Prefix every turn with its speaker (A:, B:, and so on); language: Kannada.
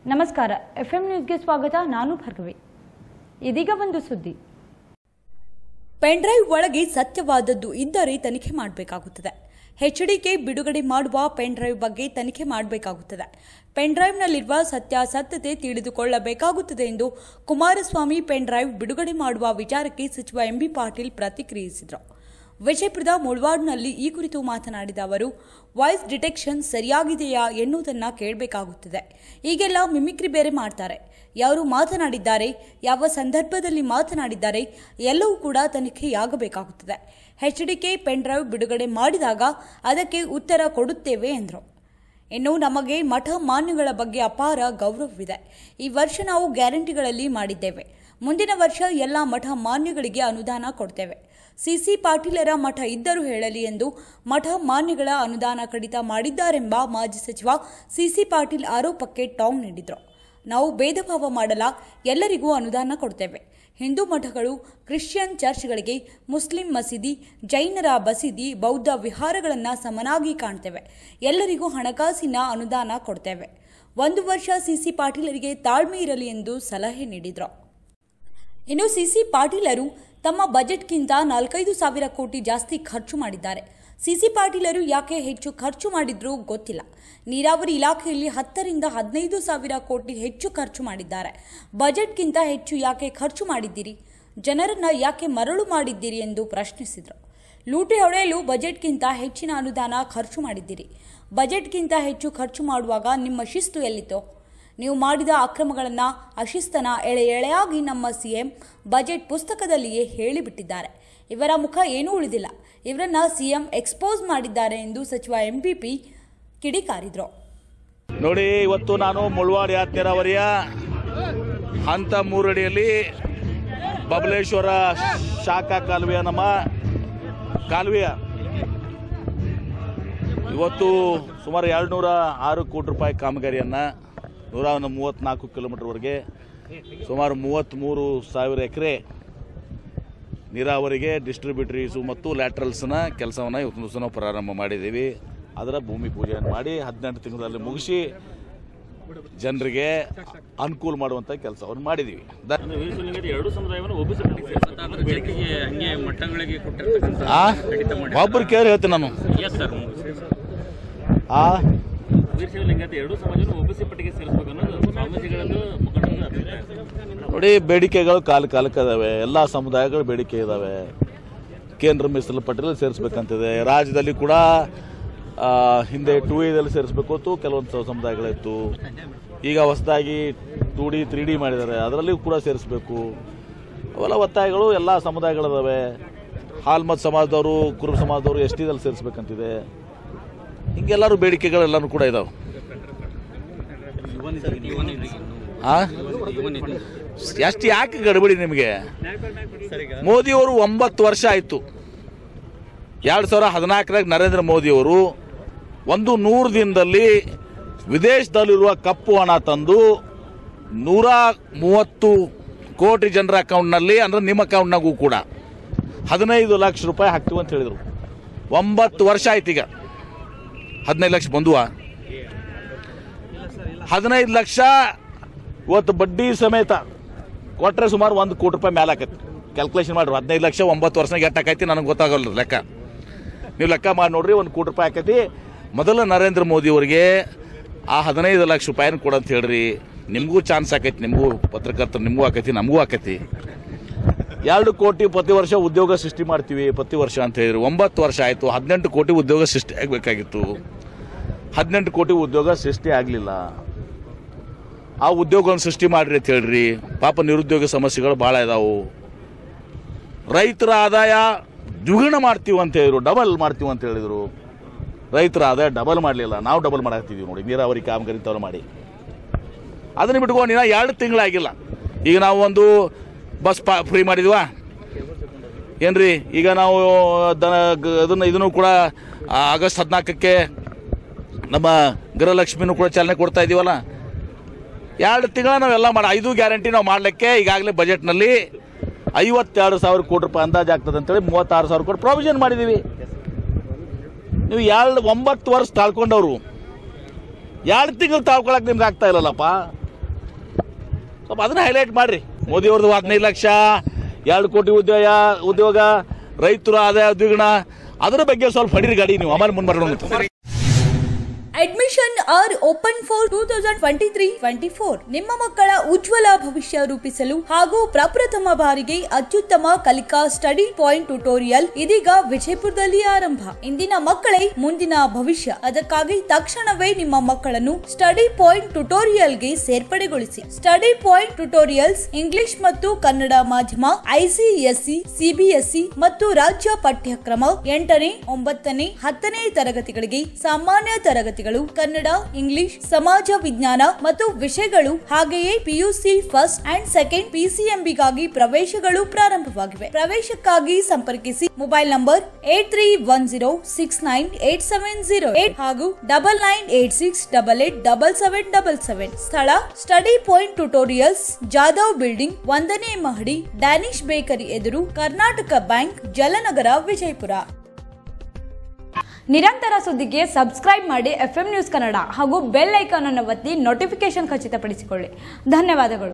A: ನಮಸ್ಕಾರ ಎಫ್ ಎಂ ನ್ಯೂಸ್ಗೆ ಸ್ವಾಗತ ನಾನು ಭಾರ್ಗವಿ ಇದೀಗ ಒಂದು ಸುದ್ದಿ
B: ಪೆನ್ಡ್ರೈವ್ ಒಳಗೆ ಸತ್ಯವಾದದ್ದು ಇದ್ದರೆ ತನಿಖೆ ಮಾಡಬೇಕಾಗುತ್ತದೆ ಎಚ್ಡಿಕೆ ಬಿಡುಗಡೆ ಮಾಡುವ ಪೆನ್ಡ್ರೈವ್ ಬಗ್ಗೆ ತನಿಖೆ ಮಾಡಬೇಕಾಗುತ್ತದೆ ಪೆನ್ಡ್ರೈವ್ನಲ್ಲಿರುವ ಸತ್ಯಾಸತ್ಯತೆ ತಿಳಿದುಕೊಳ್ಳಬೇಕಾಗುತ್ತದೆ ಎಂದು ಕುಮಾರಸ್ವಾಮಿ ಪೆನ್ಡ್ರೈವ್ ಬಿಡುಗಡೆ ಮಾಡುವ ವಿಚಾರಕ್ಕೆ ಸಚಿವ ಎಂಬಿ ಪಾಟೀಲ್ ಪ್ರತಿಕ್ರಿಯಿಸಿದರು ವಿಜಯಪುರದ ಮುಳವಾಡ್ನಲ್ಲಿ ಈ ಕುರಿತು ಮಾತನಾಡಿದ ಅವರು ವಾಯ್ಸ್ ಡಿಟೆಕ್ಷನ್ ಸರಿಯಾಗಿದೆಯಾ ಎನ್ನುವುದನ್ನು ಕೇಳಬೇಕಾಗುತ್ತದೆ ಈಗೆಲ್ಲ ಮಿಮಿಕ್ರಿ ಬೇರೆ ಮಾಡ್ತಾರೆ ಯಾರು ಮಾತನಾಡಿದ್ದಾರೆ ಯಾವ ಸಂದರ್ಭದಲ್ಲಿ ಮಾತನಾಡಿದ್ದಾರೆ ಎಲ್ಲವೂ ಕೂಡ ತನಿಖೆಯಾಗಬೇಕಾಗುತ್ತದೆ ಎಚ್ಡಿಕೆ ಪೆನ್ಡ್ರೈವ್ ಬಿಡುಗಡೆ ಮಾಡಿದಾಗ ಅದಕ್ಕೆ ಉತ್ತರ ಕೊಡುತ್ತೇವೆ ಎಂದರು ಇನ್ನು ನಮಗೆ ಮಠ ಮಾನ್ಯಗಳ ಬಗ್ಗೆ ಅಪಾರ ಗೌರವವಿದೆ ಈ ವರ್ಷ ನಾವು ಗ್ಯಾರಂಟಿಗಳಲ್ಲಿ ಮಾಡಿದ್ದೇವೆ ಮುಂದಿನ ವರ್ಷ ಎಲ್ಲ ಮಠ ಮಾನ್ಯಗಳಿಗೆ ಅನುದಾನ ಕೊಡ್ತೇವೆ ಸಿಸಿ ಪಾಟೀಲರ ಮಠ ಇದ್ದರೂ ಹೇಳಲಿ ಎಂದು ಮಠ ಮಾನ್ಯಗಳ ಅನುದಾನ ಕಡಿತ ಮಾಡಿದ್ದಾರೆಂಬ ಮಾಜಿ ಸಚಿವ ಸಿಸಿ ಪಾಟೀಲ್ ಆರೋಪಕ್ಕೆ ಟಾಂಗ್ ನೀಡಿದರು ನಾವು ಭೇದ ಭಾವ ಮಾಡಲ್ಲ ಎಲ್ಲರಿಗೂ ಅನುದಾನ ಕೊಡ್ತೇವೆ ಹಿಂದೂ ಮಠಗಳು ಕ್ರಿಶ್ಚಿಯನ್ ಚರ್ಚ್ಗಳಿಗೆ ಮುಸ್ಲಿಂ ಮಸೀದಿ ಜೈನರ ಬಸೀದಿ ಬೌದ್ಧ ವಿಹಾರಗಳನ್ನು ಸಮನಾಗಿ ಕಾಣ್ತೇವೆ ಎಲ್ಲರಿಗೂ ಹಣಕಾಸಿನ ಅನುದಾನ ಕೊಡ್ತೇವೆ ಒಂದು ವರ್ಷ ಸಿಸಿ ಪಾಟೀಲರಿಗೆ ತಾಳ್ಮೆ ಇರಲಿ ಎಂದು ಸಲಹೆ ನೀಡಿದರು ಇನ್ನು ಸಿಸಿ ಪಾಟೀಲರು ತಮ್ಮ ಬಜೆಟ್ಗಿಂತ ನಾಲ್ಕೈದು ಸಾವಿರ ಕೋಟಿ ಜಾಸ್ತಿ ಖರ್ಚು ಮಾಡಿದ್ದಾರೆ ಸಿಸಿ ಪಾಟೀಲರು ಯಾಕೆ ಹೆಚ್ಚು ಖರ್ಚು ಮಾಡಿದ್ರೂ ಗೊತ್ತಿಲ್ಲ ನೀರಾವರಿ ಇಲಾಖೆಯಲ್ಲಿ ಹತ್ತರಿಂದ ಹದಿನೈದು ಸಾವಿರ ಕೋಟಿ ಹೆಚ್ಚು ಖರ್ಚು ಮಾಡಿದ್ದಾರೆ ಬಜೆಟ್ಗಿಂತ ಹೆಚ್ಚು ಯಾಕೆ ಖರ್ಚು ಮಾಡಿದ್ದೀರಿ ಜನರನ್ನ ಯಾಕೆ ಮರಳು ಮಾಡಿದ್ದೀರಿ ಎಂದು ಪ್ರಶ್ನಿಸಿದರು ಲೂಟಿ ಹೊಡೆಯಲು ಬಜೆಟ್ಗಿಂತ ಹೆಚ್ಚಿನ ಅನುದಾನ ಖರ್ಚು ಮಾಡಿದ್ದೀರಿ ಬಜೆಟ್ಗಿಂತ ಹೆಚ್ಚು ಖರ್ಚು ಮಾಡುವಾಗ ನಿಮ್ಮ ಶಿಸ್ತು ಎಲ್ಲಿತೋ ನೀವು ಮಾಡಿದ ಅಕ್ರಮಗಳನ್ನು ಅಶಿಸ್ತನ ಎಳೆ ಎಳೆಯಾಗಿ ನಮ್ಮ ಸಿಎಂ ಬಜೆಟ್ ಪುಸ್ತಕದಲ್ಲಿಯೇ ಹೇಳಿಬಿಟ್ಟಿದ್ದಾರೆ ಇವರ ಮುಖ ಏನೂ ಉಳಿದಿಲ್ಲ ಇವರನ್ನ ಸಿಎಂ ಎಕ್ಸ್ಪೋಸ್ ಮಾಡಿದ್ದಾರೆ ಎಂದು ಸಚಿವ ಎಂಪಿಪಿ ಕಿಡಿಕಾರಿದ್ರು
C: ನೋಡಿ ಇವತ್ತು ನಾನು ಮುಳ್ವಾಡ್ ಯಾತ್ ನೀರಾವರಿಯ ಹಂತ ಮೂರಡಿಯಲ್ಲಿ ಬಬಲೇಶ್ವರ ಶಾಖಾ ಕಾಲುವೆಯ ನಮ್ಮ ಕಾಲುವೆಯ ಇವತ್ತು ಸುಮಾರು ಎರಡುನೂರ ಆರು ಕೋಟಿ ರೂಪಾಯಿ ಕಾಮಗಾರಿಯನ್ನು ನೂರ ಒಂದು ಮೂವತ್ತ್ನಾಲ್ಕು ಕಿಲೋಮೀಟರ್ವರೆಗೆ ಸುಮಾರು ಮೂವತ್ತ್ಮೂರು ಸಾವಿರ ಎಕರೆ ನೀರಾವರಿಗೆ ಡಿಸ್ಟ್ರಿಬ್ಯೂಟರೀಸು ಮತ್ತು ಲ್ಯಾಟ್ರಲ್ಸ್ನ ಕೆಲಸವನ್ನು ಇವತ್ತು ದಿವಸ ನಾವು ಪ್ರಾರಂಭ ಮಾಡಿದ್ದೀವಿ ಅದರ ಭೂಮಿ ಪೂಜೆಯನ್ನು ಮಾಡಿ ಹದಿನೆಂಟು ತಿಂಗಳಲ್ಲಿ ಮುಗಿಸಿ ಜನರಿಗೆ ಅನುಕೂಲ ಮಾಡುವಂಥ ಕೆಲಸವನ್ನು ಮಾಡಿದ್ದೀವಿ ದ-
D: ಅಂದ್ರೆ ವೀರಶೈವಲಿಂಗದ ಎರಡು ಸಮುದಾಯವನ್ನು ಒಬ್ಬಿಸಬೇಕು
E: ಜೊತೆಗೆ ಹಂಗೆ ಮಠಗಳಿಗೆ ಕೊಟ್ಟಿರ್ತಕ್ಕಂಥ
C: ಆ
E: ಕಡಿತ ಮಾಡಿ
C: ಒಬ್ಬರು ಕೇಳಿ ಹೇಳ್ತೀನಿ ನಾನು
D: ಎಸ್ ಸರ್
C: ಆ
D: ವೀರಶೈವಲಿಂಗದ ಎರಡು ಸಮಾಜವನ್ನು ಒಬ್ಬಿಸಿ ಪಟ್ಟಿಗೆ ಸೇರಿಸಬೇಕು ಅನ್ನೋದು ಸ್ವಾಮೀಜಿಗಳದ್ದು ಮುಖಂಡರ ಅಭಿಪ್ರಾಯ
C: ನೋಡಿ ಬೇಡಿಕೆಗಳು ಕಾಲ ಕಾಲಕ್ಕೆ ಇದಾವೆ ಎಲ್ಲ ಸಮುದಾಯಗಳು ಬೇಡಿಕೆ ಇದಾವೆ ಕೇಂದ್ರ ಮೀಸಲು ಪಟ್ಟಿಯಲ್ಲಿ ಸೇರಿಸ್ಬೇಕಂತಿದೆ ರಾಜ್ಯದಲ್ಲಿ ಕೂಡ ಆ, ಹಿಂದೆ ಟೂ ಎದಲ್ಲಿ ಸೇರಿಸ್ಬೇಕು ಅಂತ ಕೆಲವೊಂದು ಸಮುದಾಯಗಳಿತ್ತು ಈಗ ಹೊಸದಾಗಿ ಟೂ ಡಿ ತ್ರೀ ಡಿ ಮಾಡಿದ್ದಾರೆ ಅದರಲ್ಲಿಯೂ ಕೂಡ ಸೇರಿಸ್ಬೇಕು ಅವೆಲ್ಲ ಒತ್ತಾಯಗಳು ಎಲ್ಲ ಸಮುದಾಯಗಳಿದಾವೆ ಹಾಲ್ಮತ್ ಸಮಾಜದವರು ಕುರುಬ ಸಮಾಜದವರು ಎಸ್ ಟಿದಲ್ಲಿ ಸೇರಿಸ್ಬೇಕಂತಿದೆ ಹಿಂಗೆಲ್ಲರೂ ಬೇಡಿಕೆಗಳೆಲ್ಲನೂ ಕೂಡ ಇದಾವೆ ಆ ಎಷ್ಟು ಯಾಕೆ ಗಡಬಡಿ ನಿಮಗೆ ಮೋದಿಯವರು ಒಂಬತ್ತು ವರ್ಷ ಆಯಿತು ಎರಡು ಸಾವಿರ ಹದಿನಾಲ್ಕರಾಗ ನರೇಂದ್ರ ಮೋದಿಯವರು ಒಂದು ನೂರು ದಿನದಲ್ಲಿ ವಿದೇಶದಲ್ಲಿರುವ ಕಪ್ಪು ಹಣ ತಂದು ನೂರ ಮೂವತ್ತು ಕೋಟಿ ಜನರ ಅಕೌಂಟ್ನಲ್ಲಿ ಅಂದರೆ ನಿಮ್ಮ ಅಕೌಂಟ್ನಾಗೂ ಕೂಡ ಹದಿನೈದು ಲಕ್ಷ ರೂಪಾಯಿ ಹಾಕ್ತೀವಿ ಅಂತ ಹೇಳಿದರು ಒಂಬತ್ತು ವರ್ಷ ಆಯ್ತು ಈಗ ಹದಿನೈದು ಲಕ್ಷ ಬಂದುವ ಹದಿನೈದು ಲಕ್ಷ ಇವತ್ತು ಬಡ್ಡಿ ಸಮೇತ ಕೊಟ್ಟರೆ ಸುಮಾರು ಒಂದು ಕೋಟಿ ರೂಪಾಯಿ ಮೇಲೆ ಆಕೈತಿ ಕ್ಯಾಲ್ಕುಲೇಷನ್ ಮಾಡ್ರಿ ಹದಿನೈದು ಲಕ್ಷ ಒಂಬತ್ತು ವರ್ಷನಾಗ ಎಷ್ಟು ಆಕೈತಿ ನನಗೆ ಗೊತ್ತಾಗಲ್ಲ ಲೆಕ್ಕ ನೀವು ಲೆಕ್ಕ ಮಾಡಿ ನೋಡ್ರಿ ಒಂದು ಕೋಟಿ ರೂಪಾಯಿ ಆಕೈತಿ ಮೊದಲು ನರೇಂದ್ರ ಮೋದಿ ಅವರಿಗೆ ಆ ಹದಿನೈದು ಲಕ್ಷ ರೂಪಾಯಿನ ಕೊಡಂತ ಹೇಳ್ರಿ ನಿಮಗೂ ಚಾನ್ಸ್ ಆಕೈತಿ ನಿಮಗೂ ಪತ್ರಕರ್ತರು ನಿಮಗೂ ಆಕೈತಿ ನಮಗೂ ಆಕೈತಿ ಎರಡು ಕೋಟಿ ಪ್ರತಿ ವರ್ಷ ಉದ್ಯೋಗ ಸೃಷ್ಟಿ ಮಾಡ್ತೀವಿ ಪ್ರತಿ ವರ್ಷ ಅಂತ ಹೇಳಿದ್ರು ಒಂಬತ್ತು ವರ್ಷ ಆಯಿತು ಹದಿನೆಂಟು ಕೋಟಿ ಉದ್ಯೋಗ ಸೃಷ್ಟಿ ಆಗಬೇಕಾಗಿತ್ತು ಹದಿನೆಂಟು ಕೋಟಿ ಉದ್ಯೋಗ ಸೃಷ್ಟಿ ಆಗಲಿಲ್ಲ ಆ ಉದ್ಯೋಗವನ್ನು ಸೃಷ್ಟಿ ಮಾಡ್ರಿ ಅಂತ ಹೇಳ್ರಿ ಪಾಪ ನಿರುದ್ಯೋಗ ಸಮಸ್ಯೆಗಳು ಭಾಳ ಇದಾವು ರೈತರ ಆದಾಯ ದ್ವಿಗುಣ ಮಾಡ್ತೀವಿ ಅಂತ ಹೇಳಿದ್ರು ಡಬಲ್ ಮಾಡ್ತೀವಿ ಅಂತ ಹೇಳಿದ್ರು ರೈತರ ಆದಾಯ ಡಬಲ್ ಮಾಡಲಿಲ್ಲ ನಾವು ಡಬಲ್ ಮಾಡಾಕ್ತಿದ್ದೀವಿ ನೋಡಿ ನೀರಾವರಿ ಕಾಮಗಾರಿ ತವರು ಮಾಡಿ ಅದನ್ನ ಬಿಟ್ಕೊಂಡು ಇನ್ನ ಎರಡು ತಿಂಗಳಾಗಿಲ್ಲ ಈಗ ನಾವು ಒಂದು ಬಸ್ ಪಾ ಫ್ರೀ ಮಾಡಿದ್ವಾ ಏನ್ರಿ ಈಗ ನಾವು ದನ ಗ- ಅದನ್ನ ಇದನ್ನು ಕೂಡ ಆ, ಆಗಸ್ಟ್ ಹದಿನಾಲ್ಕಕ್ಕೆ ನಮ್ಮ ಗೃಹಲಕ್ಷ್ಮಿನೂ ಕೂಡ ಚಾಲನೆ ಕೊಡ್ತಾ ಇದೀವಲ್ಲ ಎರಡು ತಿಂಗಳ ನಾವೆಲ್ಲ ಮಾಡಿ ಐದು ಗ್ಯಾರಂಟಿ ನಾವು ಮಾಡಲಿಕ್ಕೆ ಈಗಾಗಲೇ ಬಜೆಟ್ನಲ್ಲಿ ಐವತ್ತೆರಡು ಸಾವಿರ ಕೋಟಿ ರೂಪಾಯಿ ಅಂದಾಜು ಆಗ್ತದೆ ಅಂತೇಳಿ ಮೂವತ್ತಾರು ಸಾವಿರ ಕೋಟಿ ಪ್ರಾವಿಷನ್ ಮಾಡಿದ್ದೀವಿ ನೀವು ಎರಡು ಒಂಬತ್ತು ವರ್ಷ ತಾಳ್ಕೊಂಡವ್ರು ಎರಡು ತಿಂಗಳು ತಾಳ್ಕೊಳಕ್ಕೆ ನಿಮ್ಗೆ ಆಗ್ತಾ ಇಲ್ಲಲ್ಲಪ್ಪ ಸ್ವಲ್ಪ ಅದನ್ನ ಹೈಲೈಟ್ ಮಾಡ್ರಿ ಮೋದಿ ಅವ್ರದ್ದು ಹದಿನೈದು ಲಕ್ಷ ಎರಡು ಕೋಟಿ ಉದ್ಯೋಗ ಉದ್ಯೋಗ ರೈತರು ಆದಾಯ ದ್ವಿಗುಣ ಅದರ ಬಗ್ಗೆ ಸ್ವಲ್ಪ ಹೊಡಿರಿ ಗಾಡಿ ನೀವು ಆಮೇಲೆ ಮುಂದೆ
B: admission are open for two thousand twenty three twenty four ನಿಮ್ಮ ಮಕ್ಕಳ ಉಜ್ವಲ ಭವಿಷ್ಯ ರೂಪಿಸಲು ಹಾಗೂ ಪ್ರಪ್ರಥಮ ಬಾರಿಗೆ ಅತ್ಯುತ್ತಮ ಕಲಿಕಾ ಸ್ಟಡಿ ಪಾಯಿಂಟ್ ಟ್ಯುಟೋರಿಯಲ್ ಇದೀಗ ವಿಜಯಪುರದಲ್ಲಿ ಆರಂಭ ಇಂದಿನ ಮಕ್ಕಳೇ ಮುಂದಿನ ಭವಿಷ್ಯ ಅದಕ್ಕಾಗಿ ತಕ್ಷಣವೇ ನಿಮ್ಮ ಮಕ್ಕಳನ್ನು ಸ್ಟಡಿ ಪಾಯಿಂಟ್ ಟ್ಯುಟೋರಿಯಲ್ಗೆ ಸೇರ್ಪಡೆಗೊಳಿಸಿ ಸ್ಟಡಿ ಪಾಯಿಂಟ್ ಟ್ಯುಟೋರಿಯಲ್ಸ್ ಇಂಗ್ಲಿಷ್ ಮತ್ತು ಕನ್ನಡ ಮಾಧ್ಯಮ ಐಸಿಎಸ್ಸಿ ಸಿಬಿಎಸ್ಇ ಮತ್ತು ರಾಜ್ಯ ಪಠ್ಯಕ್ರಮ ಎಂಟನೇ ಒಂಬತ್ತನೇ ಹತ್ತನೇ ತರಗತಿಗಳಿಗೆ ಸಾಮಾನ್ಯ ತರಗತಿಗಳು ಕನ್ನಡ ಇಂಗ್ಲಿಷ್ ಸಮಾಜ ವಿಜ್ಞಾನ ಮತ್ತು ವಿಷಯಗಳು ಹಾಗೆಯೇ ಪಿಯುಸಿ ಫಸ್ಟ್ ಅಂಡ್ ಸೆಕೆಂಡ್ ಪಿಸಿಎಂಬಿಗಾಗಿ ಪ್ರವೇಶಗಳು ಪ್ರಾರಂಭವಾಗಿವೆ ಪ್ರವೇಶಕ್ಕಾಗಿ ಸಂಪರ್ಕಿಸಿ mobile number eight three one zero six nine eight seven zero eight ಹಾಗೂ double nine eight six double eight double seven double seven ಸ್ಥಳ study point tutorials Jadhav building ಒಂದನೇ ಮಹಡಿ ಡ್ಯಾನಿಶ್ ಬೇಕರಿ ಎದುರು ಕರ್ನಾಟಕ ಬ್ಯಾಂಕ್ ಜಲನಗರ ವಿಜಯಪುರ
A: ನಿರಂತರ ಸುದ್ದಿಗೆ ಸಬ್ಸ್ಕ್ರೈಬ್ ಮಾಡಿ ಎಫ್ ನ್ಯೂಸ್ ಕನ್ನಡ ಹಾಗೂ ಬೆಲ್ ಐಕಾನ್ ಅನ್ನು ಒತ್ತಿ ನೋಟಿಫಿಕೇಶನ್ ಖಚಿತಪಡಿಸಿಕೊಳ್ಳಿ ಧನ್ಯವಾದಗಳು